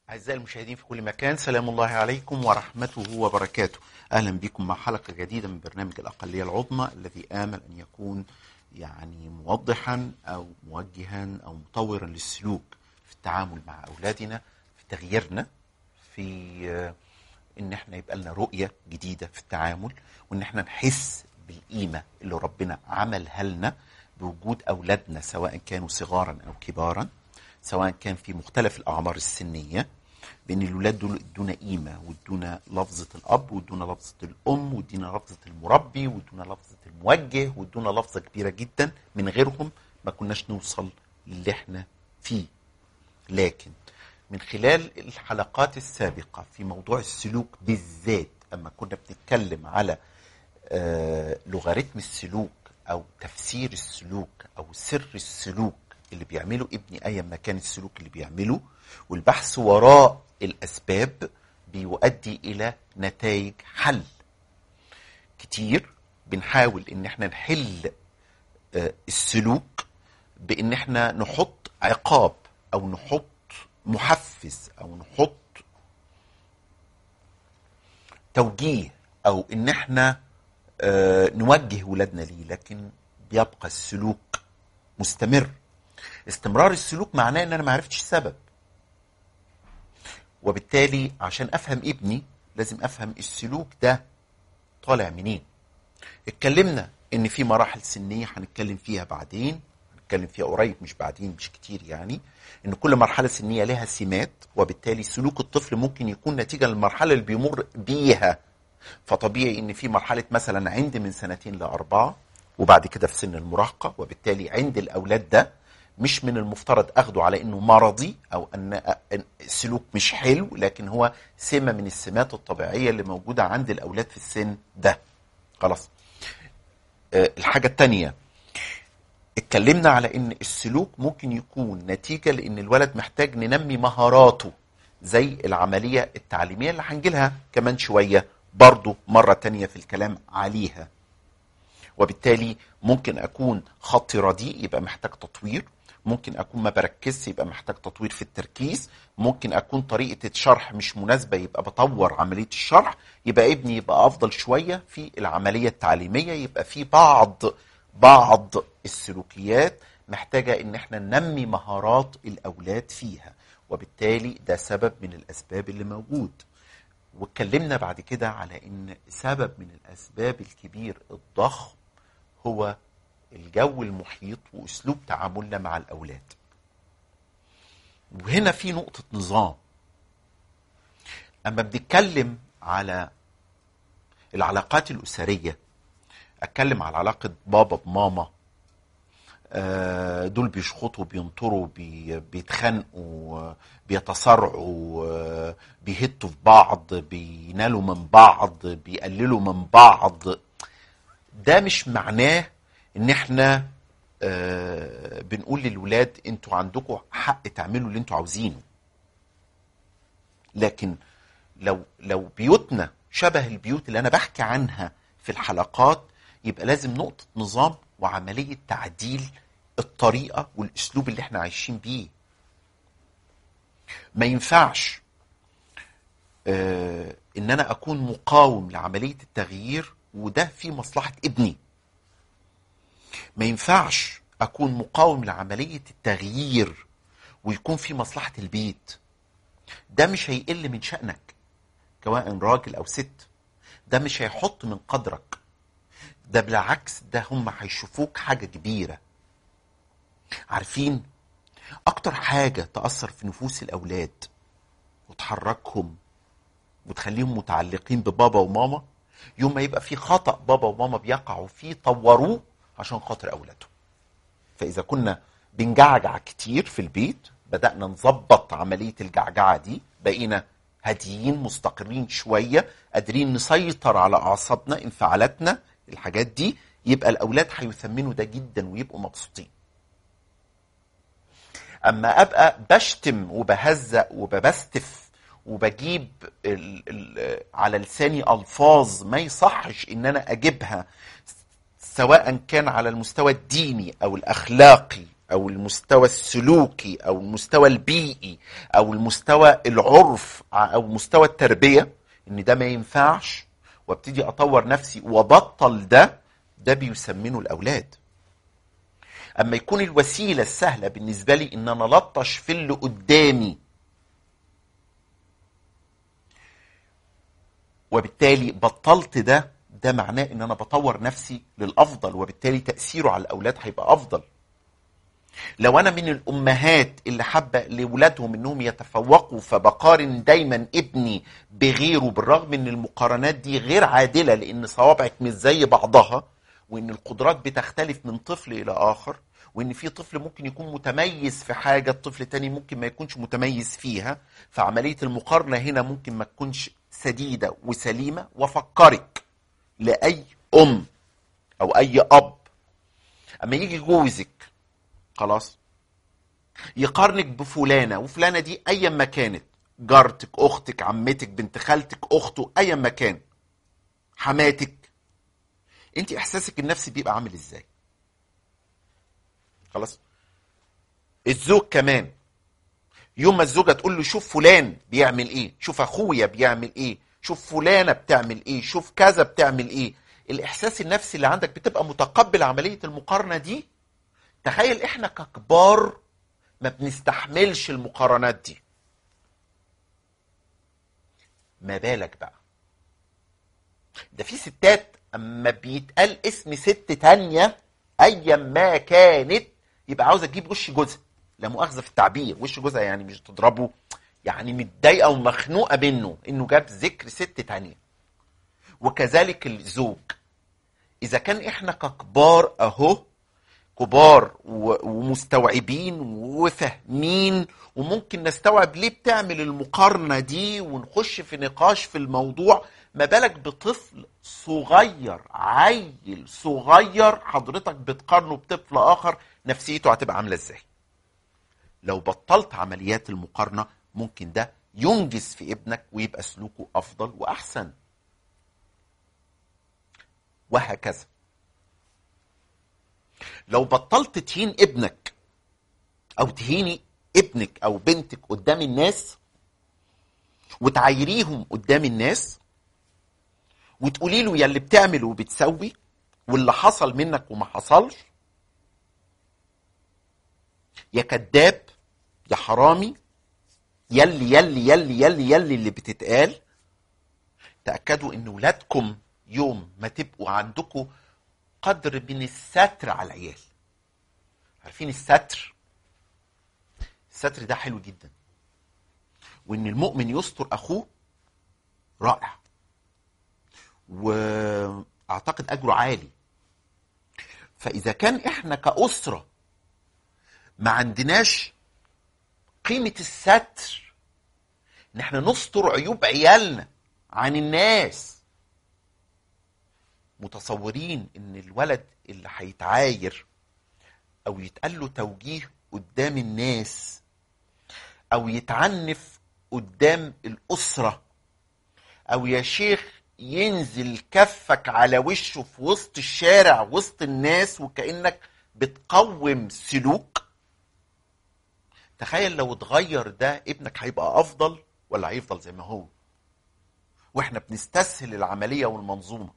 أعزائي المشاهدين في كل مكان سلام الله عليكم ورحمته وبركاته أهلا بكم مع حلقة جديدة من برنامج الأقلية العظمى الذي آمل أن يكون يعني موضحا أو موجها أو مطورا للسلوك في التعامل مع أولادنا في تغييرنا في آه، إن احنا يبقى لنا رؤية جديدة في التعامل وإن احنا نحس بالقيمة اللي ربنا عملها لنا بوجود أولادنا سواء كانوا صغارا أو كبارا سواء كان في مختلف الأعمار السنية بان الولاد دول ادونا قيمه وادونا لفظه الاب وادونا لفظه الام وادونا لفظه المربي وادونا لفظه الموجه وادونا لفظه كبيره جدا من غيرهم ما كناش نوصل للي احنا فيه لكن من خلال الحلقات السابقه في موضوع السلوك بالذات اما كنا بنتكلم على آه، لوغاريتم السلوك او تفسير السلوك او سر السلوك اللي بيعمله ابني ايا ما كان السلوك اللي بيعمله والبحث وراء الاسباب بيؤدي الى نتائج حل كتير بنحاول ان احنا نحل آه، السلوك بان احنا نحط عقاب او نحط محفز او نحط توجيه او ان احنا آه، نوجه ولادنا ليه لكن بيبقى السلوك مستمر استمرار السلوك معناه ان انا ما عرفتش السبب وبالتالي عشان افهم ابني لازم افهم السلوك ده طالع منين اتكلمنا ان في مراحل سنيه هنتكلم فيها بعدين هنتكلم فيها قريب مش بعدين مش كتير يعني ان كل مرحله سنيه لها سمات وبالتالي سلوك الطفل ممكن يكون نتيجه للمرحله اللي بيمر بيها فطبيعي ان في مرحله مثلا عند من سنتين لاربعه وبعد كده في سن المراهقه وبالتالي عند الاولاد ده مش من المفترض اخده على انه مرضي او ان أن السلوك مش حلو لكن هو سمه من السمات الطبيعيه اللي موجوده عند الاولاد في السن ده خلاص آه، الحاجه الثانيه اتكلمنا على ان السلوك ممكن يكون نتيجه لان الولد محتاج ننمي مهاراته زي العمليه التعليميه اللي هنجيلها كمان شويه برضو مره تانية في الكلام عليها وبالتالي ممكن اكون خطي رديء يبقى محتاج تطوير ممكن اكون ما بركزش يبقى محتاج تطوير في التركيز ممكن اكون طريقه الشرح مش مناسبه يبقى بطور عمليه الشرح يبقى ابني يبقى افضل شويه في العمليه التعليميه يبقى في بعض بعض السلوكيات محتاجه ان احنا ننمي مهارات الاولاد فيها وبالتالي ده سبب من الاسباب اللي موجود واتكلمنا بعد كده على ان سبب من الاسباب الكبير الضخم هو الجو المحيط واسلوب تعاملنا مع الاولاد وهنا في نقطه نظام اما بنتكلم على العلاقات الاسريه اتكلم على علاقه بابا بماما آه، دول بيشخطوا بينطروا بي- بيتخانقوا بيتصارعوا آه، بيهتوا في بعض بينالوا من بعض بيقللوا من بعض ده مش معناه ان احنا آه، بنقول للولاد انتوا عندكم حق تعملوا اللي انتوا عاوزينه لكن لو لو بيوتنا شبه البيوت اللي انا بحكي عنها في الحلقات يبقى لازم نقطة نظام وعملية تعديل الطريقة والاسلوب اللي احنا عايشين بيه ما ينفعش آه ان انا اكون مقاوم لعملية التغيير وده في مصلحة ابني ما ينفعش اكون مقاوم لعملية التغيير ويكون في مصلحة البيت ده مش هيقل من شأنك سواء راجل او ست ده مش هيحط من قدرك ده بالعكس ده هم هيشوفوك حاجة كبيرة عارفين اكتر حاجة تأثر في نفوس الاولاد وتحركهم وتخليهم متعلقين ببابا وماما يوم ما يبقى في خطأ بابا وماما بيقعوا فيه طوروه عشان خاطر اولادهم فاذا كنا بنجعجع كتير في البيت بدأنا نظبط عملية الجعجعة دي بقينا هاديين مستقرين شوية قادرين نسيطر على أعصابنا انفعالاتنا الحاجات دي يبقى الأولاد هيثمنوا ده جدا ويبقوا مبسوطين أما أبقى بشتم وبهزق وببستف وبجيب ال ال على لساني ألفاظ ما يصحش إن أنا أجيبها سواء كان على المستوى الديني أو الأخلاقي او المستوى السلوكي او المستوى البيئي او المستوى العرف او مستوى التربيه ان ده ما ينفعش وابتدي اطور نفسي وبطل ده ده بيسمنه الاولاد اما يكون الوسيله السهله بالنسبه لي ان انا لطش في اللي قدامي وبالتالي بطلت ده ده معناه ان انا بطور نفسي للافضل وبالتالي تاثيره على الاولاد هيبقى افضل لو انا من الامهات اللي حابه لاولادهم انهم يتفوقوا فبقارن دايما ابني بغيره بالرغم ان المقارنات دي غير عادله لان صوابعك مش زي بعضها وان القدرات بتختلف من طفل الى اخر وان في طفل ممكن يكون متميز في حاجه الطفل تاني ممكن ما يكونش متميز فيها فعمليه المقارنه هنا ممكن ما تكونش سديده وسليمه وفكرك لاي ام او اي اب اما يجي جوزك خلاص يقارنك بفلانه وفلانه دي ايا ما كانت جارتك اختك عمتك بنت خالتك اخته ايا ما كان حماتك انت احساسك النفسي بيبقى عامل ازاي خلاص الزوج كمان يوم ما الزوجه تقول له شوف فلان بيعمل ايه شوف اخويا بيعمل ايه شوف فلانه بتعمل ايه شوف كذا بتعمل ايه الاحساس النفسي اللي عندك بتبقى متقبل عمليه المقارنه دي تخيل احنا ككبار ما بنستحملش المقارنات دي ما بالك بقى ده في ستات اما بيتقال اسم ست تانية ايا ما كانت يبقى عاوزه تجيب وش جوزها لا مؤاخذه في التعبير وش جوزها يعني مش تضربه يعني متضايقه ومخنوقه منه انه جاب ذكر ست تانية وكذلك الزوج اذا كان احنا ككبار اهو كبار و- ومستوعبين وفاهمين وممكن نستوعب ليه بتعمل المقارنه دي ونخش في نقاش في الموضوع ما بالك بطفل صغير عيل صغير حضرتك بتقارنه بطفل اخر نفسيته هتبقى عامله ازاي لو بطلت عمليات المقارنه ممكن ده ينجز في ابنك ويبقى سلوكه افضل واحسن وهكذا لو بطلت تهين ابنك او تهيني ابنك او بنتك قدام الناس وتعايريهم قدام الناس وتقولي له يا اللي بتعمل وبتسوي واللي حصل منك وما حصلش يا كذاب يا حرامي يلي يلي يلي يلي يلي اللي بتتقال تأكدوا ان ولادكم يوم ما تبقوا عندكم قدر من الستر على العيال عارفين الستر الستر ده حلو جدا وان المؤمن يستر اخوه رائع واعتقد اجره عالي فاذا كان احنا كاسره ما عندناش قيمه الستر ان احنا نستر عيوب عيالنا عن الناس متصورين ان الولد اللي هيتعاير او يتقال له توجيه قدام الناس او يتعنف قدام الاسره او يا شيخ ينزل كفك على وشه في وسط الشارع وسط الناس وكانك بتقوم سلوك تخيل لو اتغير ده ابنك هيبقى افضل ولا هيفضل زي ما هو واحنا بنستسهل العمليه والمنظومه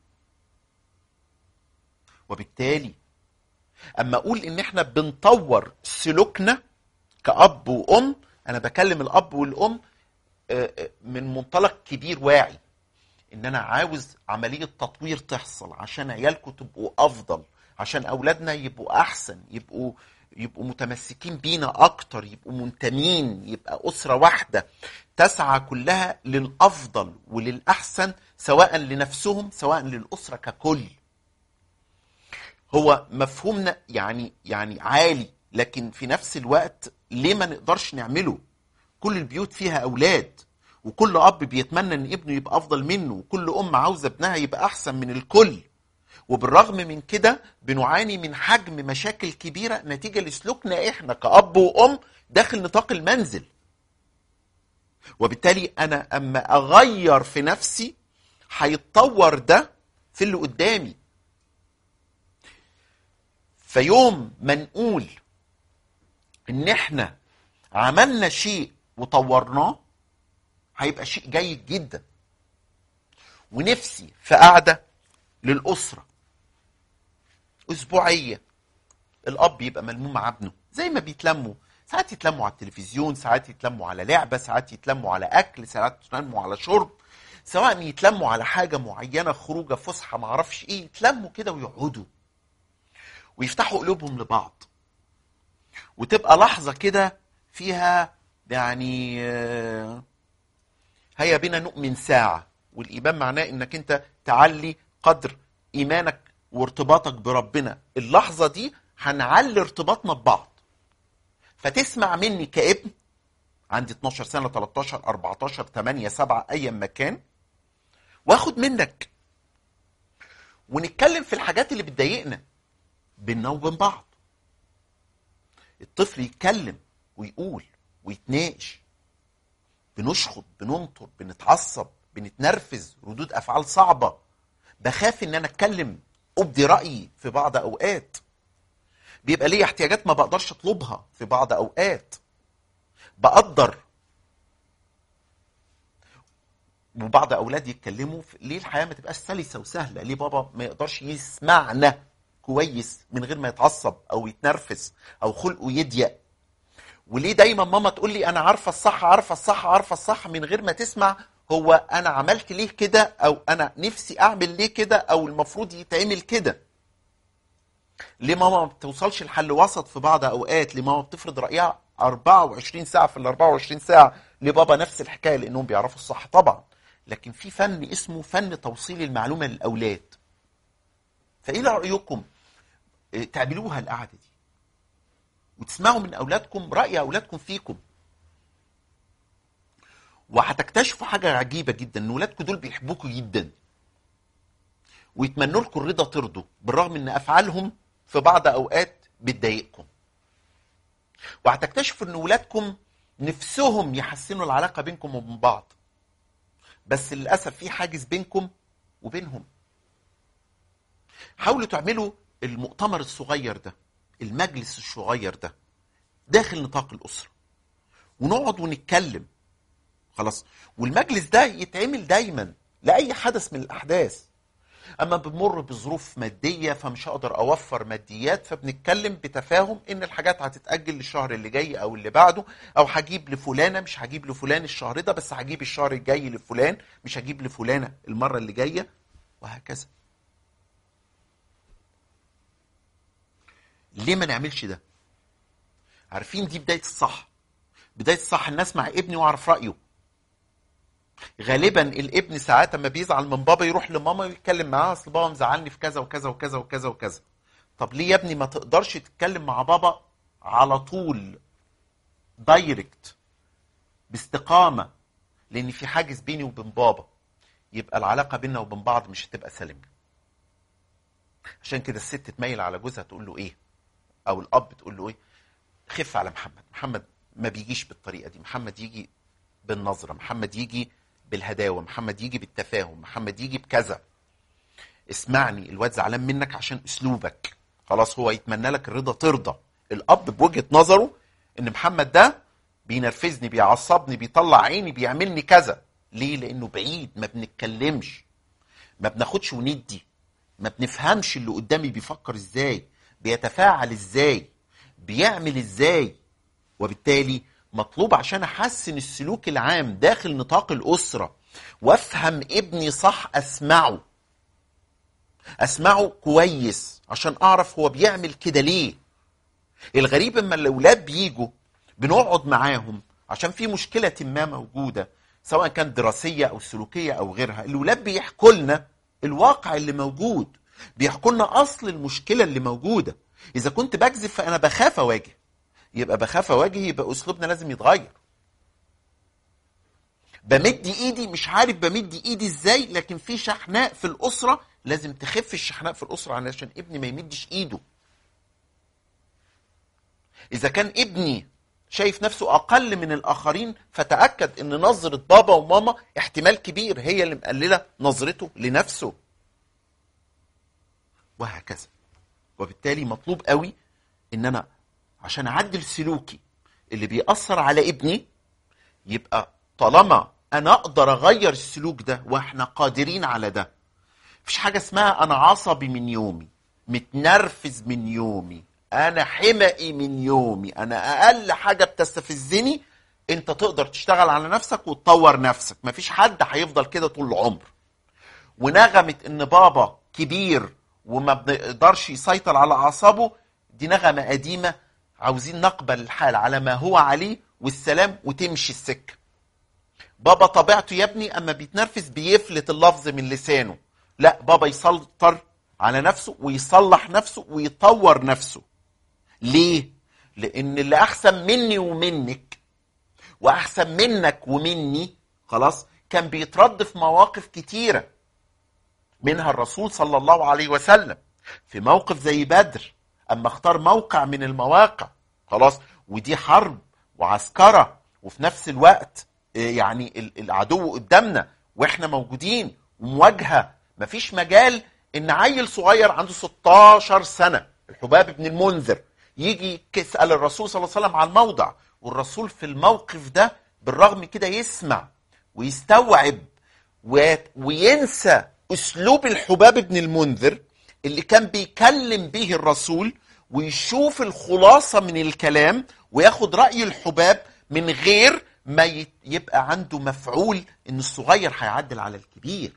وبالتالي اما اقول ان احنا بنطور سلوكنا كاب وام انا بكلم الاب والام آه، آه، من منطلق كبير واعي ان انا عاوز عمليه تطوير تحصل عشان عيالكم تبقوا افضل عشان اولادنا يبقوا احسن يبقوا يبقوا متمسكين بينا اكتر يبقوا منتمين يبقى اسره واحده تسعى كلها للافضل وللاحسن سواء لنفسهم سواء للاسره ككل هو مفهومنا يعني يعني عالي لكن في نفس الوقت ليه ما نقدرش نعمله كل البيوت فيها اولاد وكل اب بيتمنى ان ابنه يبقى افضل منه وكل ام عاوزه ابنها يبقى احسن من الكل وبالرغم من كده بنعاني من حجم مشاكل كبيره نتيجه لسلوكنا احنا كاب وام داخل نطاق المنزل وبالتالي انا اما اغير في نفسي هيتطور ده في اللي قدامي فيوم ما نقول ان احنا عملنا شيء وطورناه هيبقى شيء جيد جدا ونفسي في قعده للاسره اسبوعيه الاب يبقى ملموم مع ابنه زي ما بيتلموا ساعات يتلموا على التلفزيون ساعات يتلموا على لعبه ساعات يتلموا على اكل ساعات يتلموا على شرب سواء يتلموا على حاجه معينه خروجه فسحه معرفش ايه يتلموا كده ويقعدوا ويفتحوا قلوبهم لبعض وتبقى لحظه كده فيها يعني آه، هيا بنا نؤمن ساعه والايمان معناه انك انت تعلي قدر ايمانك وارتباطك بربنا اللحظه دي هنعلي ارتباطنا ببعض فتسمع مني كابن عندي 12 سنه 13 14 8 7 ايا ما كان واخد منك ونتكلم في الحاجات اللي بتضايقنا بينا وبين بعض الطفل يتكلم ويقول ويتناقش بنشخط بننطر بنتعصب بنتنرفز ردود افعال صعبه بخاف ان انا اتكلم ابدي رايي في بعض اوقات بيبقى ليا احتياجات ما بقدرش اطلبها في بعض اوقات بقدر وبعض اولادي يتكلموا في ليه الحياه ما تبقاش سلسه وسهله ليه بابا ما يقدرش يسمعنا كويس من غير ما يتعصب او يتنرفز او خلقه يضيق وليه دايما ماما تقول لي انا عارفه الصح عارفه الصح عارفه الصح من غير ما تسمع هو انا عملت ليه كده او انا نفسي اعمل ليه كده او المفروض يتعمل كده ليه ماما ما بتوصلش لحل وسط في بعض اوقات ليه ماما بتفرض رايها 24 ساعه في ال 24 ساعه لبابا نفس الحكايه لانهم بيعرفوا الصح طبعا لكن في فن اسمه فن توصيل المعلومه للاولاد فايه رايكم إيه، تعملوها القعده دي وتسمعوا من اولادكم راي اولادكم فيكم وهتكتشفوا حاجه عجيبه جدا ان اولادكم دول بيحبوكوا جدا ويتمنوا لكم الرضا ترضوا بالرغم ان افعالهم في بعض اوقات بتضايقكم وهتكتشفوا ان اولادكم نفسهم يحسنوا العلاقه بينكم وبين بعض بس للاسف في حاجز بينكم وبينهم حاولوا تعملوا المؤتمر الصغير ده المجلس الصغير ده داخل نطاق الاسره ونقعد ونتكلم خلاص والمجلس ده يتعمل دايما لاي حدث من الاحداث اما بمر بظروف ماديه فمش هقدر اوفر ماديات فبنتكلم بتفاهم ان الحاجات هتتاجل للشهر اللي جاي او اللي بعده او هجيب لفلانه مش هجيب لفلان الشهر ده بس هجيب الشهر الجاي لفلان مش هجيب لفلانه المره اللي جايه وهكذا ليه ما نعملش ده عارفين دي بدايه الصح بدايه الصح ان اسمع ابني واعرف رايه غالبا الابن ساعات اما بيزعل من بابا يروح لماما ويتكلم معاها اصل بابا مزعلني في كذا وكذا وكذا وكذا وكذا طب ليه يا ابني ما تقدرش تتكلم مع بابا على طول دايركت باستقامه لان في حاجز بيني وبين بابا يبقى العلاقه بيننا وبين بعض مش هتبقى سليمه عشان كده الست تميل على جوزها تقول له ايه او الاب تقول له ايه خف على محمد محمد ما بيجيش بالطريقه دي محمد يجي بالنظره محمد يجي بالهداوه محمد يجي بالتفاهم محمد يجي بكذا اسمعني الواد زعلان منك عشان اسلوبك خلاص هو يتمنى لك الرضا ترضى الاب بوجهه نظره ان محمد ده بينرفزني بيعصبني بيطلع عيني بيعملني كذا ليه لانه بعيد ما بنتكلمش ما بناخدش وندي ما بنفهمش اللي قدامي بيفكر ازاي بيتفاعل ازاي بيعمل ازاي وبالتالي مطلوب عشان احسن السلوك العام داخل نطاق الاسره وافهم ابني صح اسمعه اسمعه كويس عشان اعرف هو بيعمل كده ليه الغريب اما الاولاد بيجوا بنقعد معاهم عشان في مشكله ما موجوده سواء كانت دراسيه او سلوكيه او غيرها الاولاد بيحكوا لنا الواقع اللي موجود بيحكوا لنا اصل المشكله اللي موجوده اذا كنت بكذب فانا بخاف اواجه يبقى بخاف اواجه يبقى اسلوبنا لازم يتغير بمد ايدي مش عارف بمد ايدي ازاي لكن في شحناء في الاسره لازم تخف الشحناء في الاسره علشان ابني ما يمدش ايده اذا كان ابني شايف نفسه اقل من الاخرين فتاكد ان نظره بابا وماما احتمال كبير هي اللي مقلله نظرته لنفسه وهكذا وبالتالي مطلوب قوي ان انا عشان اعدل سلوكي اللي بيأثر على ابني يبقى طالما انا اقدر اغير السلوك ده واحنا قادرين على ده مفيش حاجه اسمها انا عصبي من يومي متنرفز من يومي انا حمقي من يومي انا اقل حاجه بتستفزني انت تقدر تشتغل على نفسك وتطور نفسك مفيش حد هيفضل كده طول العمر ونغمه ان بابا كبير وما بنقدرش يسيطر على اعصابه دي نغمه قديمه عاوزين نقبل الحال على ما هو عليه والسلام وتمشي السكه بابا طبيعته يا ابني اما بيتنرفز بيفلت اللفظ من لسانه لا بابا يسيطر على نفسه ويصلح نفسه ويطور نفسه ليه لان اللي احسن مني ومنك واحسن منك ومني خلاص كان بيترد في مواقف كتيره منها الرسول صلى الله عليه وسلم في موقف زي بدر اما اختار موقع من المواقع خلاص ودي حرب وعسكره وفي نفس الوقت يعني ال- العدو قدامنا واحنا موجودين ومواجهه مفيش مجال ان عيل صغير عنده 16 سنه الحباب بن المنذر يجي يسال الرسول صلى الله عليه وسلم على الموضع والرسول في الموقف ده بالرغم كده يسمع ويستوعب و- وينسى اسلوب الحباب بن المنذر اللي كان بيكلم به الرسول ويشوف الخلاصه من الكلام وياخد راي الحباب من غير ما ي- يبقى عنده مفعول ان الصغير هيعدل على الكبير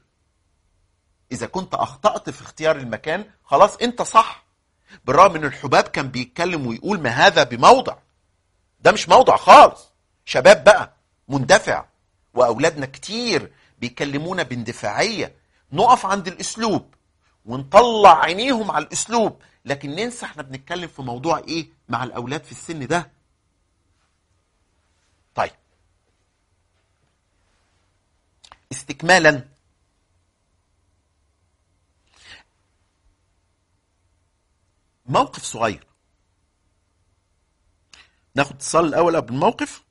اذا كنت اخطات في اختيار المكان خلاص انت صح بالرغم ان الحباب كان بيتكلم ويقول ما هذا بموضع ده مش موضع خالص شباب بقى مندفع واولادنا كتير بيكلمونا باندفاعيه نقف عند الاسلوب ونطلع عينيهم على الاسلوب لكن ننسى احنا بنتكلم في موضوع ايه مع الاولاد في السن ده طيب استكمالا موقف صغير ناخد اتصال الاول قبل الموقف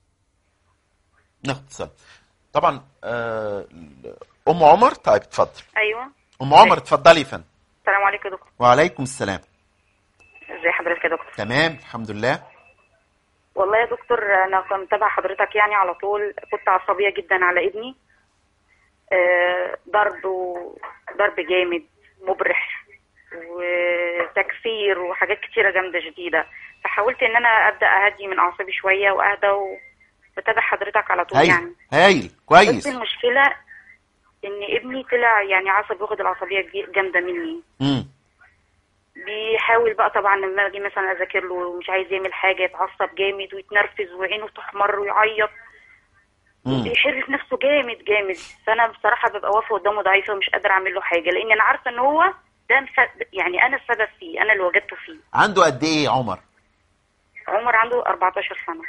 ناخد اتصال طبعا آه، ام عمر طيب اتفضل ايوه ام عمر اتفضلي يا فندم السلام عليكم يا دكتور وعليكم السلام ازي حضرتك يا دكتور تمام الحمد لله والله يا دكتور انا كنت متابعه حضرتك يعني على طول كنت عصبيه جدا على ابني آه، ضرب و- ضرب جامد مبرح وتكفير وحاجات كتيره جامده شديده فحاولت ان انا ابدا اهدي من اعصابي شويه واهدى وبتابع حضرتك على طول هايل يعني هايل بس كويس المشكله ان ابني طلع يعني عصبي واخد العصبيه الج- جامده مني امم بيحاول بقى طبعا لما اجي مثلا اذاكر له ومش عايز يعمل حاجه يتعصب جامد ويتنرفز وعينه تحمر ويعيط امم بيحر في نفسه جامد جامد فانا بصراحه ببقى واقفه قدامه ضعيفه ومش قادره اعمل له حاجه لان انا عارفه ان هو ده مس- يعني انا السبب فيه انا اللي وجدته فيه عنده قد ايه يا عمر عمر عنده 14 سنه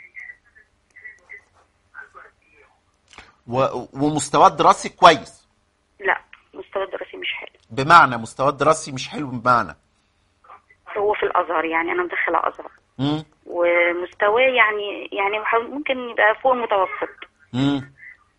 و... ومستواه الدراسي كويس لا مستوى الدراسي مش حلو بمعنى مستواه الدراسي مش حلو بمعنى هو في الازهر يعني انا مدخله ازهر امم ومستواه يعني يعني ممكن يبقى فوق المتوسط امم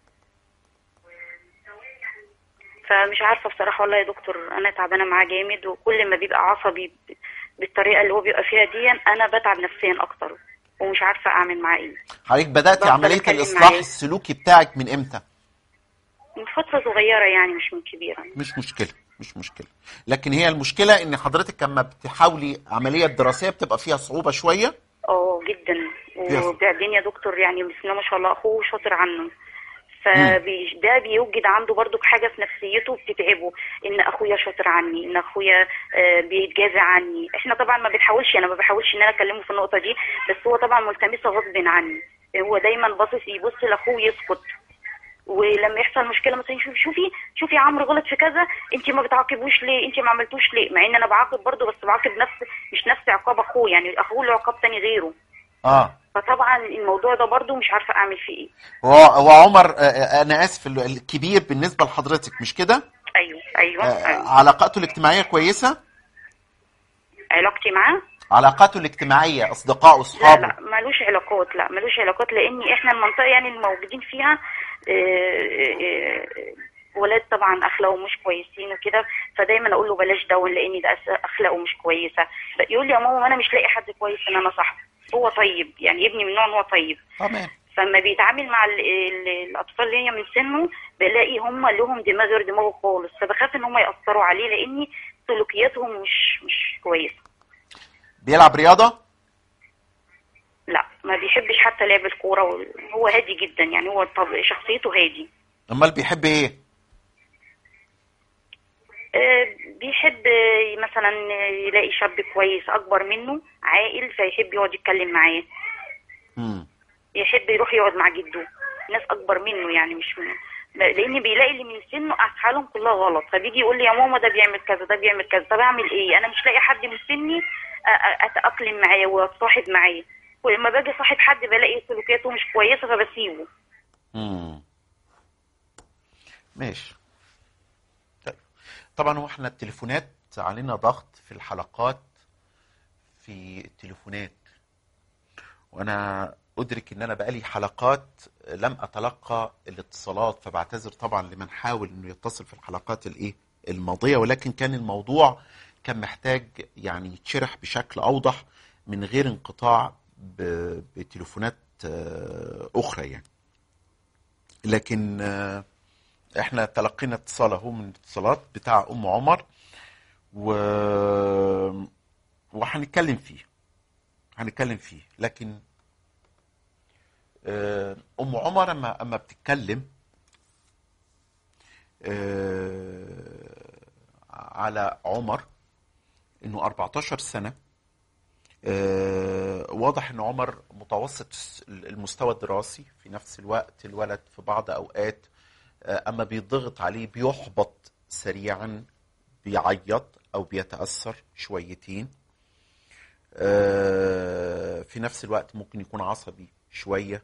فمش عارفه بصراحه والله يا دكتور انا تعبانه معاه جامد وكل ما بيبقى عصبي ب- بالطريقه اللي هو بيبقى فيها دي انا بتعب نفسيا اكتر ومش عارفه اعمل معاه ايه حضرتك بدأتي بفضل عملية أتكلم الإصلاح معاه. السلوكي بتاعك من إمتى؟ من فتره صغيره يعني مش من كبيره مش مشكلة مش مشكلة لكن هي المشكلة إن حضرتك لما بتحاولي عملية دراسية بتبقى فيها صعوبة شوية اه جدا يس. وبعدين يا دكتور يعني بسم الله ما شاء الله اخوه شاطر عنه فده بيوجد عنده برضو حاجه في نفسيته بتتعبه ان اخويا شاطر عني ان اخويا آه، بيتجازى عني احنا طبعا ما بنحاولش انا ما بحاولش ان انا اكلمه في النقطه دي بس هو طبعا ملتمسه غصب عني هو دايما باصص يبص لاخوه يسكت ولما يحصل مشكله مثلا شوفي شوفي شوفي عمرو غلط في كذا انت ما بتعاقبوش ليه انت ما عملتوش ليه مع ان انا بعاقب برضه بس بعاقب نفس مش نفس عقاب اخوه يعني اخوه له عقاب تاني غيره آه فطبعا الموضوع ده برضه مش عارفه اعمل فيه ايه هو هو عمر آه، آه، أنا آسف ال- الكبير بالنسبة لحضرتك مش كده؟ ايوه ايوه, آه، أيوة. علاقاته الاجتماعية كويسة؟ علاقتي معاه علاقاته الاجتماعية أصدقائه لا أصحابه لا ملوش علاقات لا ملوش علاقات لان احنا المنطقه يعني الموجودين فيها آه، آه، ولاد طبعا اخلاقهم مش كويسين وكده فدايما اقول له بلاش دون لان ده أس- اخلاقه مش كويسه يقول لي يا ماما انا مش لاقي حد كويس ان انا صاحبه هو طيب يعني ابني من نوع ان هو طيب تمام فلما بيتعامل مع ال ال الاطفال اللي هي من سنه بلاقي هم لهم دماغ غير دماغه خالص فبخاف ان هم ياثروا عليه لاني سلوكياتهم مش مش كويسه بيلعب رياضه لا ما بيحبش حتى لعب الكوره هو هادي جدا يعني هو طب شخصيته هادي امال بيحب ايه آه، بيحب آه، مثلا يلاقي شاب كويس اكبر منه عاقل فيحب يقعد يتكلم معاه مم. يحب يروح يقعد مع جده ناس اكبر منه يعني مش من لان بيلاقي اللي من سنه افعالهم كلها غلط فبيجي يقول لي يا ماما ده بيعمل كذا ده بيعمل كذا طب اعمل ايه انا مش لاقي حد من سني أ- أ- اتاقلم معاه واتصاحب معاه ولما باجي صاحب حد بلاقي سلوكياته مش كويسه فبسيبه مم. ماشي طيب طبعا هو احنا التليفونات علينا ضغط في الحلقات في التليفونات وانا ادرك ان انا بقالي حلقات لم اتلقى الاتصالات فبعتذر طبعا لمن حاول انه يتصل في الحلقات الايه الماضيه ولكن كان الموضوع كان محتاج يعني يتشرح بشكل اوضح من غير انقطاع ب- بتليفونات آه، اخرى يعني لكن آه، احنا تلقينا اتصال اهو من الاتصالات بتاع ام عمر و وهنتكلم فيه هنتكلم فيه لكن آه، ام عمر اما اما بتتكلم آه، على عمر انه 14 سنه آه، واضح ان عمر متوسط المستوى الدراسي في نفس الوقت الولد في بعض اوقات آه، اما بيضغط عليه بيحبط سريعا بيعيط او بيتاثر شويتين آه، في نفس الوقت ممكن يكون عصبي شويه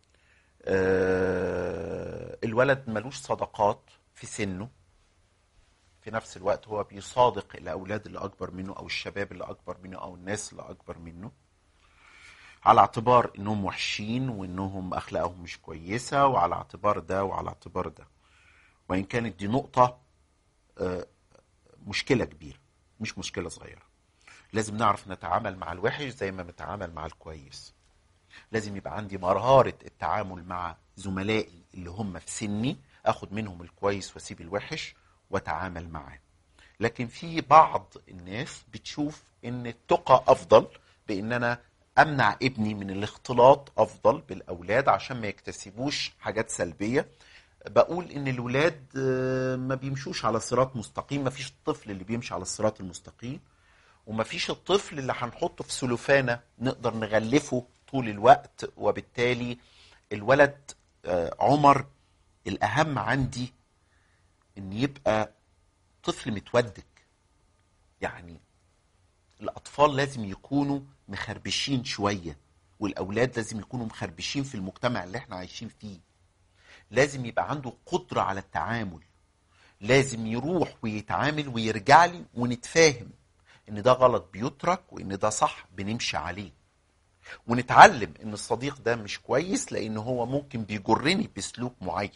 آه، الولد ملوش صداقات في سنه في نفس الوقت هو بيصادق الاولاد اللي اكبر منه او الشباب اللي اكبر منه او الناس اللي اكبر منه على اعتبار انهم وحشين وانهم اخلاقهم مش كويسه وعلى اعتبار ده وعلى اعتبار ده وان كانت دي نقطه آه، مشكله كبيره مش مشكله صغيره لازم نعرف نتعامل مع الوحش زي ما نتعامل مع الكويس لازم يبقى عندي مهارة التعامل مع زملائي اللي هم في سني اخد منهم الكويس واسيب الوحش واتعامل معاه لكن في بعض الناس بتشوف ان التقى افضل بان انا امنع ابني من الاختلاط افضل بالاولاد عشان ما يكتسبوش حاجات سلبيه بقول ان الولاد آه، ما بيمشوش على صراط مستقيم ما فيش الطفل اللي بيمشي على الصراط المستقيم وما فيش الطفل اللي هنحطه في سلوفانة نقدر نغلفه طول الوقت وبالتالي الولد آه، عمر الأهم عندي إن يبقى طفل متودك يعني الأطفال لازم يكونوا مخربشين شوية والأولاد لازم يكونوا مخربشين في المجتمع اللي احنا عايشين فيه لازم يبقى عنده قدرة على التعامل لازم يروح ويتعامل ويرجع لي ونتفاهم ان ده غلط بيترك وان ده صح بنمشي عليه ونتعلم ان الصديق ده مش كويس لان هو ممكن بيجرني بسلوك معين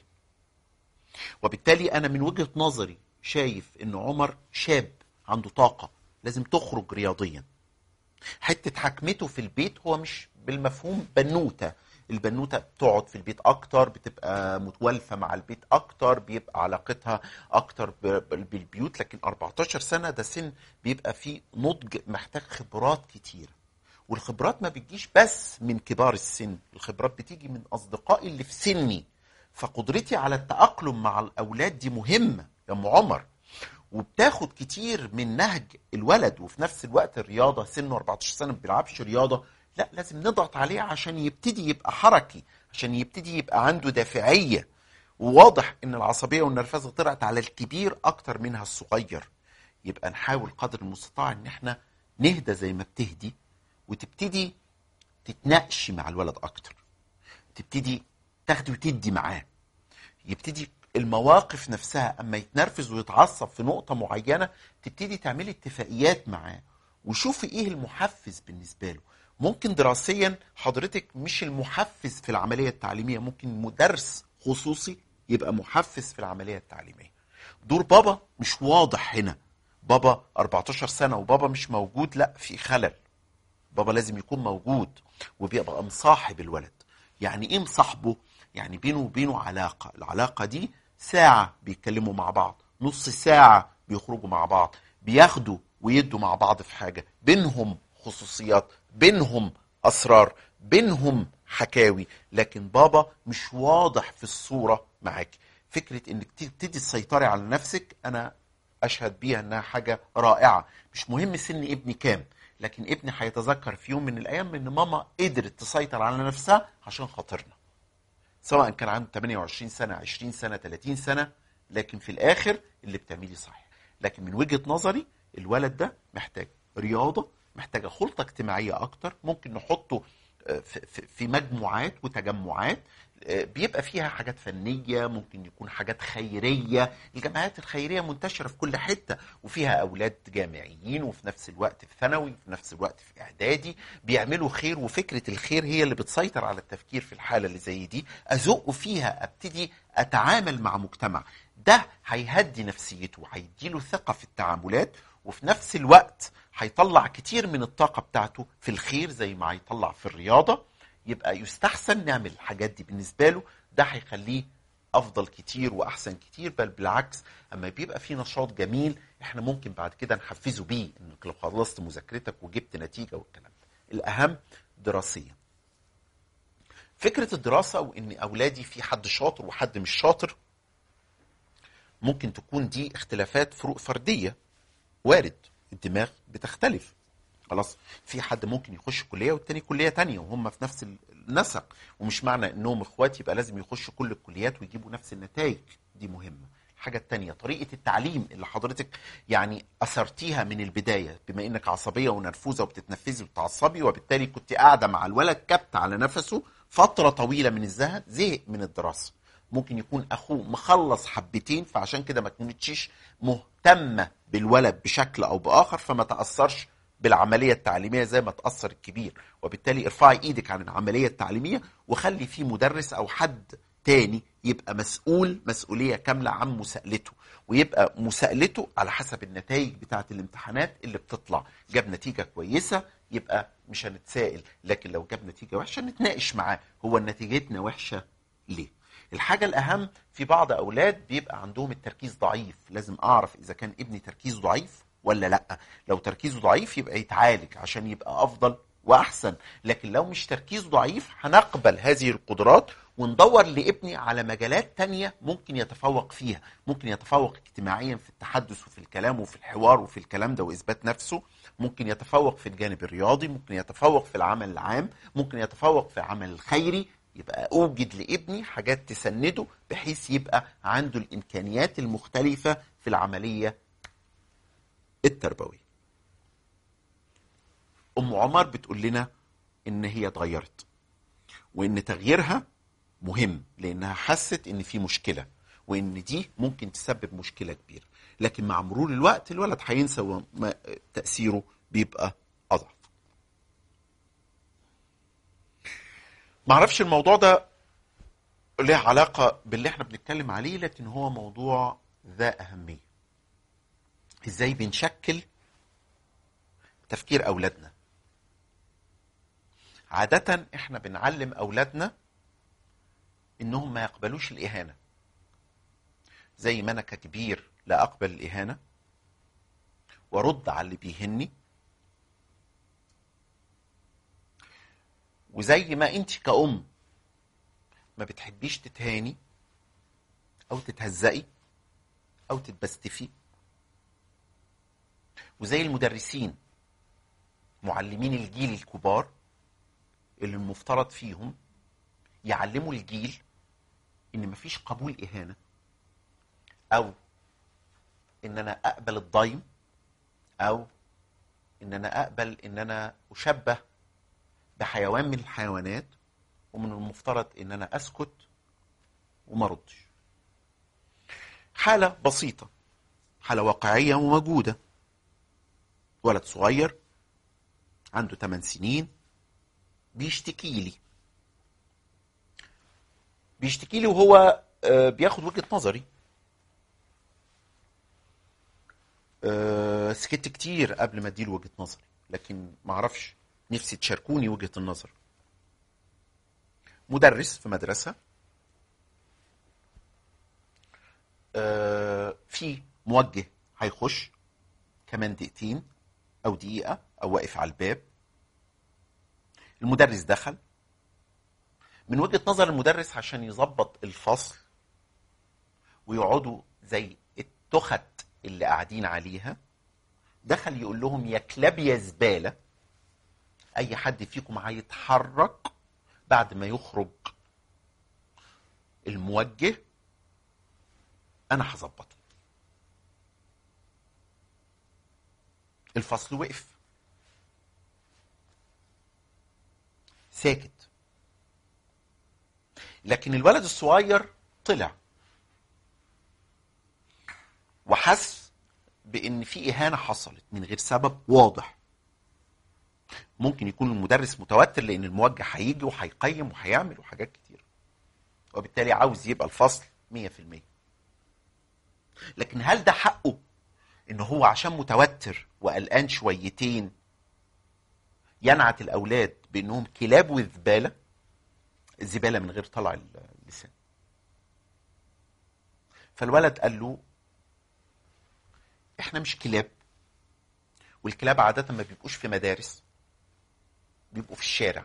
وبالتالي انا من وجهة نظري شايف ان عمر شاب عنده طاقة لازم تخرج رياضيا حتة حكمته في البيت هو مش بالمفهوم بنوتة البنوتة بتقعد في البيت أكتر بتبقى متوالفة مع البيت أكتر بيبقى علاقتها أكتر ب- ب- بالبيوت لكن 14 سنة ده سن بيبقى فيه نضج محتاج خبرات كتيرة والخبرات ما بتجيش بس من كبار السن الخبرات بتيجي من أصدقائي اللي في سني فقدرتي على التأقلم مع الأولاد دي مهمة يا أم عمر وبتاخد كتير من نهج الولد وفي نفس الوقت الرياضة سنه 14 سنة ما بيلعبش رياضة لا لازم نضغط عليه عشان يبتدي يبقى حركي عشان يبتدي يبقى عنده دافعية وواضح ان العصبية والنرفزة طلعت على الكبير اكتر منها الصغير يبقى نحاول قدر المستطاع ان احنا نهدى زي ما بتهدي وتبتدي تتناقشي مع الولد اكتر تبتدي تاخدي وتدي معاه يبتدي المواقف نفسها اما يتنرفز ويتعصب في نقطة معينة تبتدي تعملي اتفاقيات معاه وشوفي ايه المحفز بالنسبة له ممكن دراسيا حضرتك مش المحفز في العملية التعليمية ممكن مدرس خصوصي يبقى محفز في العمليه التعليميه دور بابا مش واضح هنا بابا 14 سنه وبابا مش موجود لا في خلل بابا لازم يكون موجود وبيبقى مصاحب الولد يعني ايه مصاحبه يعني بينه وبينه علاقه العلاقه دي ساعه بيتكلموا مع بعض نص ساعه بيخرجوا مع بعض بياخدوا ويدوا مع بعض في حاجه بينهم خصوصيات بينهم اسرار بينهم حكاوي لكن بابا مش واضح في الصوره معاك فكره انك تبتدي تسيطري على نفسك انا اشهد بيها انها حاجه رائعه مش مهم سن ابني كام لكن ابني هيتذكر في يوم من الايام ان ماما قدرت تسيطر على نفسها عشان خاطرنا سواء كان عنده 28 سنه 20 سنه 30 سنه لكن في الاخر اللي بتعمليه صح لكن من وجهه نظري الولد ده محتاج رياضه محتاجه خلطه اجتماعيه اكتر ممكن نحطه آه، في- في في مجموعات وتجمعات آه، بيبقى فيها حاجات فنيه ممكن يكون حاجات خيريه الجمعيات الخيريه منتشره في كل حته وفيها اولاد جامعيين وفي نفس الوقت في ثانوي وفي نفس الوقت في اعدادي بيعملوا خير وفكره الخير هي اللي بتسيطر على التفكير في الحاله اللي زي دي ازق فيها ابتدي اتعامل مع مجتمع ده هيهدي نفسيته هيديله ثقه في التعاملات وفي نفس الوقت هيطلع كتير من الطاقه بتاعته في الخير زي ما هيطلع في الرياضه يبقى يستحسن نعمل الحاجات دي بالنسبه له ده هيخليه افضل كتير واحسن كتير بل بالعكس اما بيبقى في نشاط جميل احنا ممكن بعد كده نحفزه بيه انك لو خلصت مذاكرتك وجبت نتيجه والكلام ده الاهم دراسيا فكره الدراسه وان اولادي في حد شاطر وحد مش شاطر ممكن تكون دي اختلافات فروق فرديه وارد الدماغ بتختلف خلاص في حد ممكن يخش كليه والتاني كليه تانية وهم في نفس النسق ومش معنى انهم اخوات يبقى لازم يخشوا كل الكليات ويجيبوا نفس النتائج دي مهمه الحاجه التانية طريقه التعليم اللي حضرتك يعني اثرتيها من البدايه بما انك عصبيه ونرفوزه وبتتنفذي وبتعصبي وبالتالي كنت قاعده مع الولد كبت على نفسه فتره طويله من الزهق زهق من الدراسه ممكن يكون اخوه مخلص حبتين فعشان كده ما كنتش مهتمه بالولد بشكل او باخر فما تاثرش بالعمليه التعليميه زي ما تاثر الكبير وبالتالي ارفعي ايدك عن العمليه التعليميه وخلي في مدرس او حد تاني يبقى مسؤول مسؤوليه كامله عن مساءلته ويبقى مساءلته على حسب النتائج بتاعه الامتحانات اللي بتطلع جاب نتيجه كويسه يبقى مش هنتسائل لكن لو جاب نتيجه وحشه نتناقش معاه هو نتيجتنا وحشه ليه الحاجة الأهم في بعض أولاد بيبقى عندهم التركيز ضعيف لازم أعرف إذا كان ابني تركيزه ضعيف ولا لأ لو تركيزه ضعيف يبقى يتعالج عشان يبقى أفضل وأحسن لكن لو مش تركيزه ضعيف هنقبل هذه القدرات وندور لابني على مجالات تانية ممكن يتفوق فيها ممكن يتفوق اجتماعيا في التحدث وفي الكلام وفي الحوار وفي الكلام ده وإثبات نفسه ممكن يتفوق في الجانب الرياضي ممكن يتفوق في العمل العام ممكن يتفوق في العمل الخيري يبقى اوجد لابني حاجات تسنده بحيث يبقى عنده الامكانيات المختلفه في العمليه التربويه. ام عمر بتقول لنا ان هي اتغيرت وان تغييرها مهم لانها حست ان في مشكله وان دي ممكن تسبب مشكله كبيره لكن مع مرور الوقت الولد هينسى وما- تاثيره بيبقى اضعف. معرفش الموضوع ده له علاقة باللي احنا بنتكلم عليه لكن هو موضوع ذا أهمية ازاي بنشكل تفكير أولادنا عادة احنا بنعلم أولادنا إنهم ما يقبلوش الإهانة زي ما أنا ككبير لا أقبل الإهانة وأرد على اللي بيهني وزي ما انت كأم ما بتحبيش تتهاني او تتهزقي او تتبستفي وزي المدرسين معلمين الجيل الكبار اللي المفترض فيهم يعلموا الجيل ان مفيش قبول اهانه او ان انا اقبل الضيم او ان انا اقبل ان انا اشبه بحيوان من الحيوانات ومن المفترض ان انا اسكت وما ردش حاله بسيطه حاله واقعيه وموجوده ولد صغير عنده 8 سنين بيشتكي لي بيشتكي لي وهو آه، بياخد وجهة نظري آه، سكت كتير قبل ما اديله وجهة نظري لكن ما اعرفش نفسي تشاركوني وجهة النظر مدرس في مدرسة آه، في موجه هيخش كمان دقيقتين او دقيقة او واقف على الباب المدرس دخل من وجهة نظر المدرس عشان يظبط الفصل ويقعدوا زي التخت اللي قاعدين عليها دخل يقول لهم يا كلاب يا زبالة أي حد فيكم هيتحرك بعد ما يخرج الموجه أنا هظبطه الفصل وقف ساكت لكن الولد الصغير طلع وحس بان في اهانه حصلت من غير سبب واضح ممكن يكون المدرس متوتر لان الموجه هيجي وهيقيم وهيعمل وحاجات كتير وبالتالي عاوز يبقى الفصل 100% لكن هل ده حقه ان هو عشان متوتر وقلقان شويتين ينعت الاولاد بانهم كلاب وزباله الزباله من غير طلع اللسان فالولد قال له احنا مش كلاب والكلاب عاده ما بيبقوش في مدارس بيبقوا في الشارع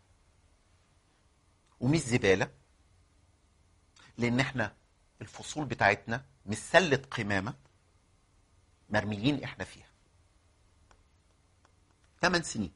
ومش زباله لان احنا الفصول بتاعتنا مش سله قمامه مرميين احنا فيها 8 سنين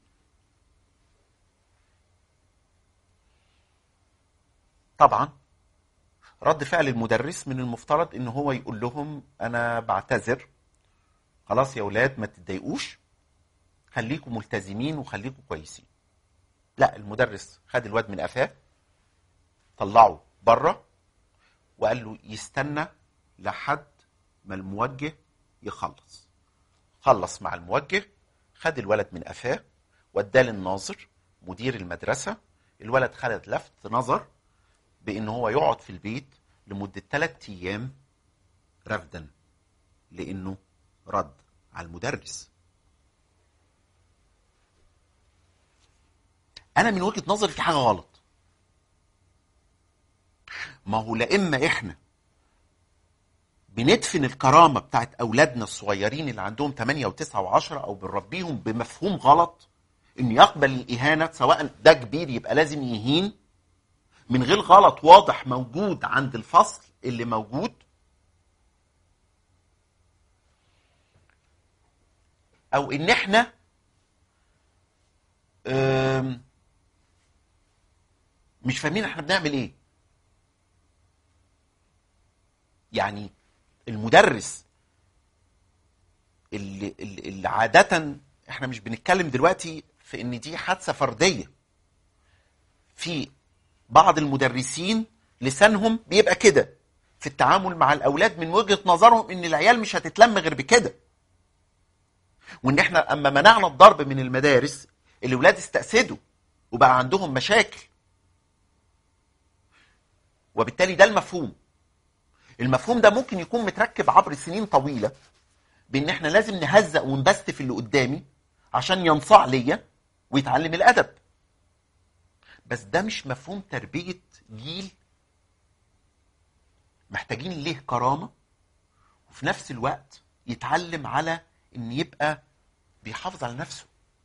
طبعا رد فعل المدرس من المفترض ان هو يقول لهم انا بعتذر خلاص يا اولاد ما تتضايقوش خليكم ملتزمين وخليكم كويسين لا المدرس خد الواد من قفاه طلعه بره وقال له يستنى لحد ما الموجه يخلص خلص مع الموجه خد الولد من قفاه وداه للناظر مدير المدرسه الولد خد لفت نظر بان هو يقعد في البيت لمده ثلاث ايام رفدا لانه رد على المدرس انا من وجهه نظري في حاجه غلط ما هو لا اما احنا بندفن الكرامه بتاعت اولادنا الصغيرين اللي عندهم 8 و9 و10 او بنربيهم بمفهوم غلط ان يقبل الاهانه سواء ده كبير يبقى لازم يهين من غير غلط واضح موجود عند الفصل اللي موجود او ان احنا أم، مش فاهمين احنا بنعمل ايه يعني المدرس اللي, اللي اللي عادة احنا مش بنتكلم دلوقتي في ان دي حادثة فردية في بعض المدرسين لسانهم بيبقى كده في التعامل مع الاولاد من وجهة نظرهم ان العيال مش هتتلم غير بكده وان احنا اما منعنا الضرب من المدارس الاولاد استأسدوا وبقى عندهم مشاكل وبالتالي ده المفهوم المفهوم ده ممكن يكون متركب عبر سنين طويلة بان احنا لازم نهزق ونبستف اللي قدامي عشان ينصاع ليا ويتعلم الادب بس ده مش مفهوم تربية جيل محتاجين ليه كرامة وفي نفس الوقت يتعلم على ان يبقى بيحافظ على نفسه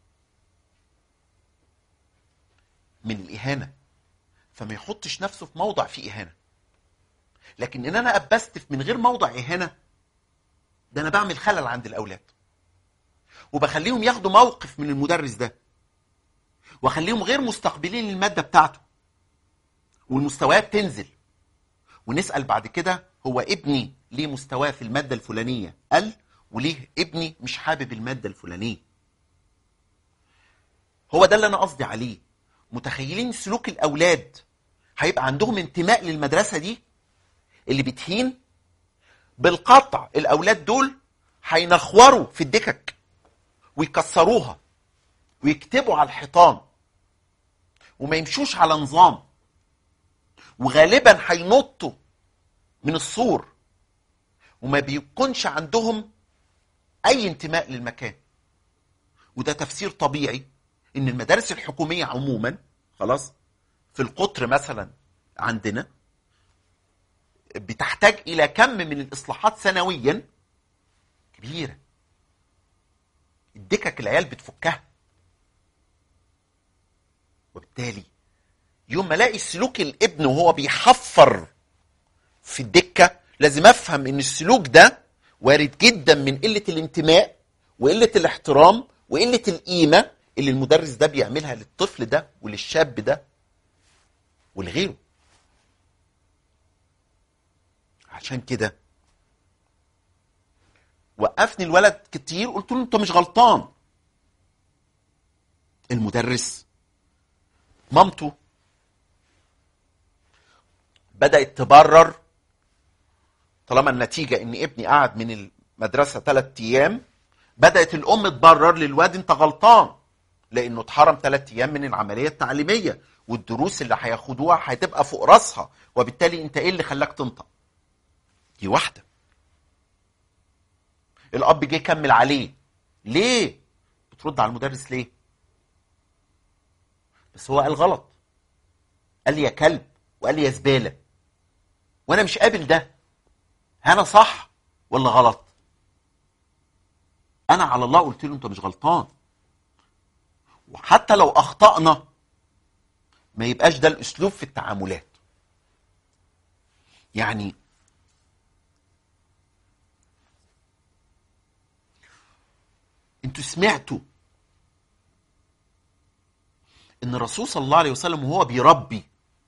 من الإهانة فما يحطش نفسه في موضع فيه إهانة لكن إن أنا أبستف من غير موضع إهانة ده أنا بعمل خلل عند الأولاد وبخليهم ياخدوا موقف من المدرس ده واخليهم غير مستقبلين للمادة بتاعته والمستويات تنزل ونسأل بعد كده هو ابني ليه مستواه في المادة الفلانية قل وليه ابني مش حابب المادة الفلانية هو ده اللي أنا قصدي عليه متخيلين سلوك الأولاد هيبقى عندهم انتماء للمدرسة دي اللي بتهين بالقطع الأولاد دول هينخوروا في الدكك ويكسروها ويكتبوا على الحيطان وما يمشوش على نظام وغالبا هينطوا من السور وما بيكونش عندهم اي انتماء للمكان وده تفسير طبيعي ان المدارس الحكوميه عموما خلاص في القطر مثلا عندنا بتحتاج الى كم من الاصلاحات سنويا كبيره الدكك العيال بتفكها وبالتالي يوم ما الاقي سلوك الابن وهو بيحفر في الدكه لازم افهم ان السلوك ده وارد جدا من قله الانتماء وقله الاحترام وقله القيمه اللي المدرس ده بيعملها للطفل ده وللشاب ده ولغيره عشان كده وقفني الولد كتير قلت له انت مش غلطان المدرس مامته بدأت تبرر طالما النتيجة ان ابني قعد من المدرسة ثلاث ايام بدأت الام تبرر للواد انت غلطان لانه اتحرم ثلاث ايام من العملية التعليمية والدروس اللي هياخدوها هتبقى فوق راسها وبالتالي انت ايه اللي خلاك تنطق دي واحدة الاب جه يكمل عليه ليه بترد على المدرس ليه بس هو قال غلط قال لي يا كلب وقال لي يا زباله وانا مش قابل ده انا صح ولا غلط انا على الله قلت له انت مش غلطان وحتى لو اخطانا ما يبقاش ده الاسلوب في التعاملات يعني انتوا سمعتوا ان الرسول صلى الله عليه وسلم وهو بيربي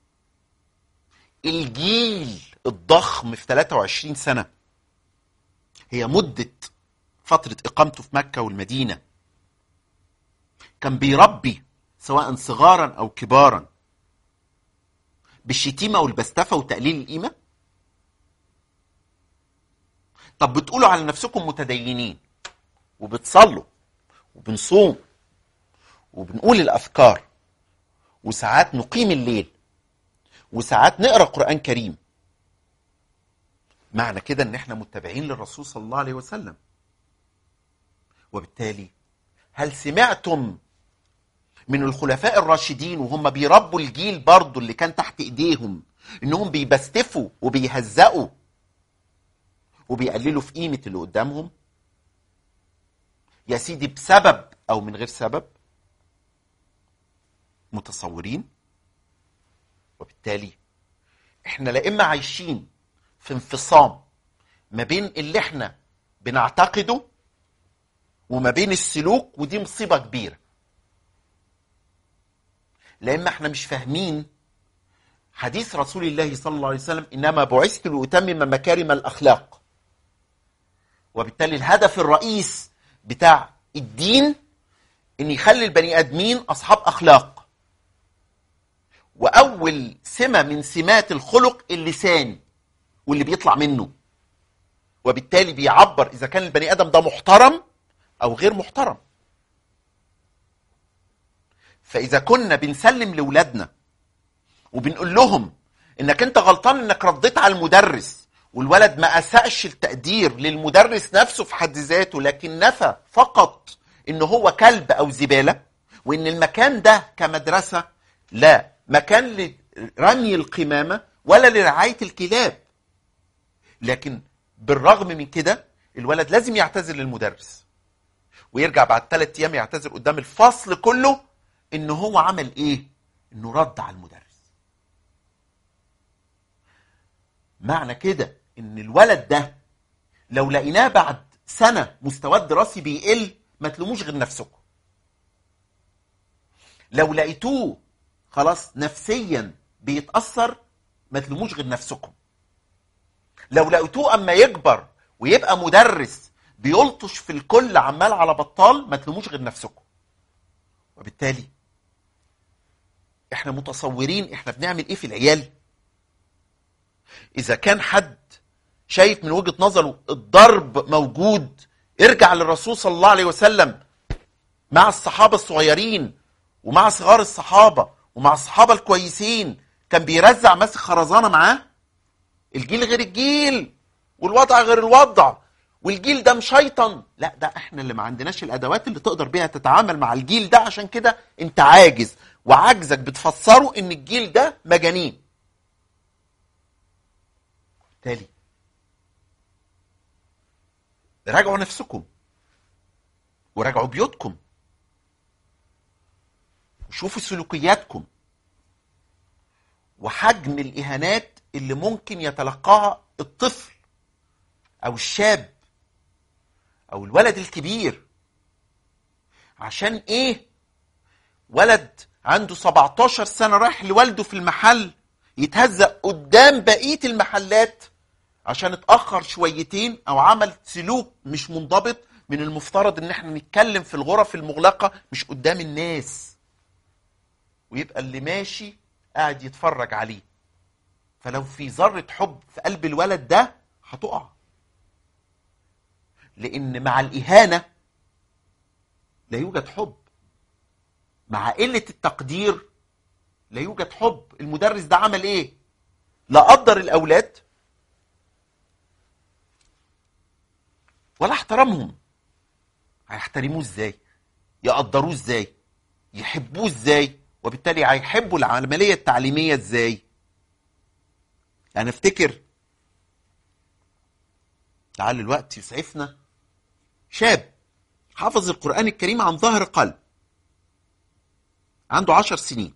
الجيل الضخم في 23 سنة هي مدة فترة إقامته في مكة والمدينة كان بيربي سواء صغارا أو كبارا بالشتيمة والبستفة وتقليل القيمة طب بتقولوا على نفسكم متدينين وبتصلوا وبنصوم وبنقول الأذكار وساعات نقيم الليل وساعات نقرا قران كريم معنى كده ان احنا متبعين للرسول صلى الله عليه وسلم وبالتالي هل سمعتم من الخلفاء الراشدين وهم بيربوا الجيل برضه اللي كان تحت ايديهم انهم بيبستفوا وبيهزقوا وبيقللوا في قيمه اللي قدامهم يا سيدي بسبب او من غير سبب متصورين وبالتالي احنا لا اما عايشين في انفصام ما بين اللي احنا بنعتقده وما بين السلوك ودي مصيبه كبيره لا اما احنا مش فاهمين حديث رسول الله صلى الله عليه وسلم انما بعثت لاتمم مكارم الاخلاق وبالتالي الهدف الرئيس بتاع الدين ان يخلي البني ادمين اصحاب اخلاق واول سمه من سمات الخلق اللسان واللي بيطلع منه وبالتالي بيعبر اذا كان البني ادم ده محترم او غير محترم فاذا كنا بنسلم لاولادنا وبنقول لهم انك انت غلطان انك رديت على المدرس والولد ما اساش التقدير للمدرس نفسه في حد ذاته لكن نفى فقط ان هو كلب او زباله وان المكان ده كمدرسه لا مكان لرمي القمامه ولا لرعايه الكلاب لكن بالرغم من كده الولد لازم يعتذر للمدرس ويرجع بعد ثلاث ايام يعتذر قدام الفصل كله ان هو عمل ايه انه رد على المدرس معنى كده ان الولد ده لو لقيناه بعد سنه مستواه الدراسي بيقل ما تلوموش غير نفسكم لو لقيتوه خلاص نفسيا بيتاثر ما تلوموش غير نفسكم لو لقيتوه اما يكبر ويبقى مدرس بيلطش في الكل عمال على بطال ما تلوموش غير نفسكم وبالتالي احنا متصورين احنا بنعمل ايه في العيال اذا كان حد شايف من وجهة نظره الضرب موجود ارجع للرسول صلى الله عليه وسلم مع الصحابة الصغيرين ومع صغار الصحابة ومع الصحابة الكويسين كان بيرزع ماسك خرزانة معاه الجيل غير الجيل والوضع غير الوضع والجيل ده مشيطن لا ده احنا اللي ما عندناش الادوات اللي تقدر بيها تتعامل مع الجيل ده عشان كده انت عاجز وعجزك بتفسره ان الجيل ده مجانين تالي راجعوا نفسكم وراجعوا بيوتكم وشوفوا سلوكياتكم وحجم الاهانات اللي ممكن يتلقاها الطفل او الشاب او الولد الكبير عشان ايه ولد عنده 17 سنة رايح لوالده في المحل يتهزق قدام بقية المحلات عشان اتأخر شويتين او عمل سلوك مش منضبط من المفترض ان احنا نتكلم في الغرف المغلقة مش قدام الناس ويبقى اللي ماشي قاعد يتفرج عليه فلو في ذرة حب في قلب الولد ده هتقع لان مع الاهانة لا يوجد حب مع قلة التقدير لا يوجد حب المدرس ده عمل ايه لا قدر الاولاد ولا احترمهم هيحترموه ازاي يقدروه ازاي يحبوه ازاي وبالتالي هيحبوا العملية التعليمية ازاي يعني افتكر لعل الوقت يسعفنا شاب حافظ القرآن الكريم عن ظهر قلب عنده عشر سنين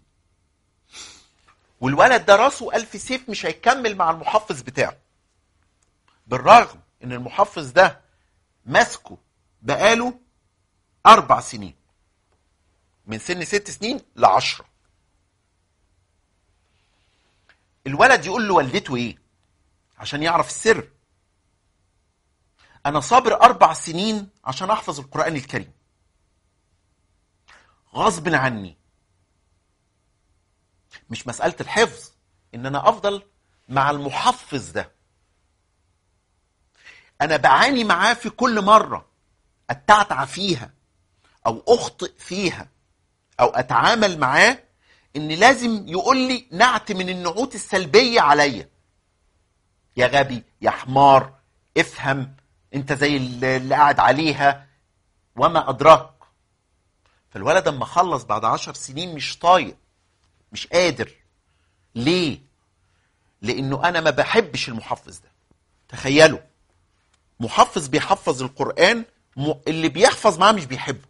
والولد ده راسه ألف سيف مش هيكمل مع المحفظ بتاعه بالرغم ان المحفظ ده ماسكه بقاله أربع سنين من سن ست سنين لعشرة الولد يقول له والدته ايه عشان يعرف السر انا صابر اربع سنين عشان احفظ القرآن الكريم غصب عني مش مسألة الحفظ ان انا افضل مع المحفظ ده انا بعاني معاه في كل مرة اتعتع فيها او اخطئ فيها او اتعامل معاه ان لازم يقول لي نعت من النعوت السلبية عليا يا غبي يا حمار افهم انت زي اللي قاعد عليها وما ادراك فالولد اما خلص بعد عشر سنين مش طايق مش قادر ليه لانه انا ما بحبش المحفظ ده تخيلوا محفظ بيحفظ القرآن اللي بيحفظ معاه مش بيحبه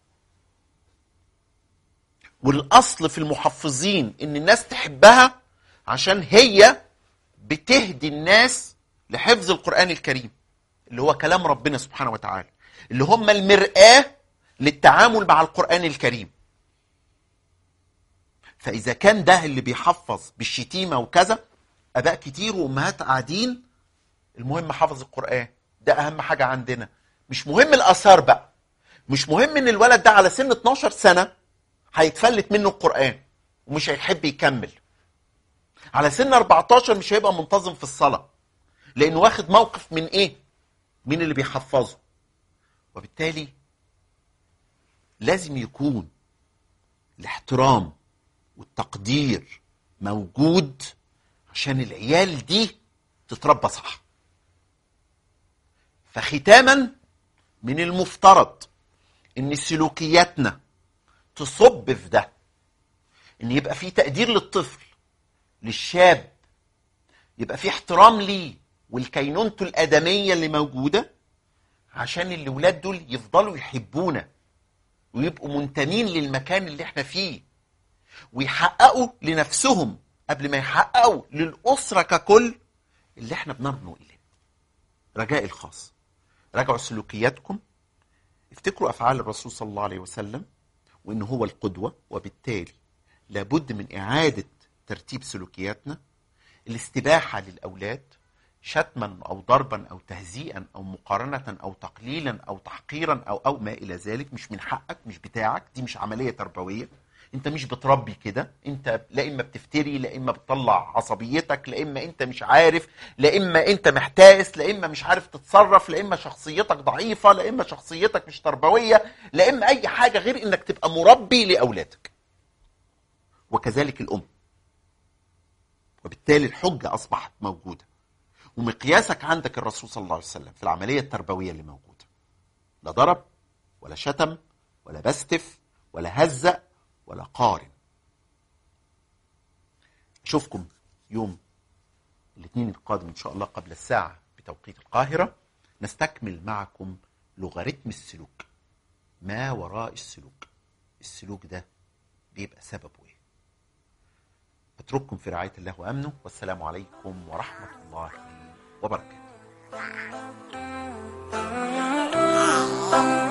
والاصل في المحفظين ان الناس تحبها عشان هي بتهدي الناس لحفظ القرآن الكريم اللي هو كلام ربنا سبحانه وتعالى اللي هم المرآة للتعامل مع القرآن الكريم فإذا كان ده اللي بيحفظ بالشتيمة وكذا أباء كتير وأمهات قاعدين المهم حفظ القرآن ده أهم حاجة عندنا مش مهم الآثار بقى مش مهم إن الولد ده على سن 12 سنة هيتفلت منه القرآن ومش هيحب يكمل على سن 14 مش هيبقى منتظم في الصلاة لأنه واخد موقف من إيه؟ من اللي بيحفظه وبالتالي لازم يكون الاحترام والتقدير موجود عشان العيال دي تتربى صح فختاما من المفترض ان سلوكياتنا تصب في ده ان يبقى في تقدير للطفل للشاب يبقى في احترام ليه والكينونته الادميه اللي موجوده عشان الاولاد دول يفضلوا يحبونا ويبقوا منتمين للمكان اللي احنا فيه ويحققوا لنفسهم قبل ما يحققوا للاسره ككل اللي احنا بنرنو اليه رجاء الخاص راجعوا سلوكياتكم افتكروا افعال الرسول صلى الله عليه وسلم وان هو القدوه وبالتالي لابد من اعاده ترتيب سلوكياتنا الاستباحه للاولاد شتما او ضربا او تهزيئا او مقارنه او تقليلا او تحقيرا او او ما الى ذلك مش من حقك مش بتاعك دي مش عمليه تربويه انت مش بتربي كده انت لا اما بتفتري لا اما بتطلع عصبيتك لا اما انت مش عارف لا اما انت محتاس لا اما مش عارف تتصرف لا اما شخصيتك ضعيفه لا اما شخصيتك مش تربويه لا اما اي حاجه غير انك تبقى مربي لاولادك وكذلك الام وبالتالي الحجه اصبحت موجوده ومقياسك عندك الرسول صلى الله عليه وسلم في العملية التربوية اللي موجودة لا ضرب ولا شتم ولا بستف ولا هزأ ولا قارن أشوفكم يوم الاثنين القادم إن شاء الله قبل الساعة بتوقيت القاهرة نستكمل معكم لوغاريتم السلوك ما وراء السلوك السلوك ده بيبقى سببه ايه اترككم في رعاية الله وأمنه والسلام عليكم ورحمة الله وبركاته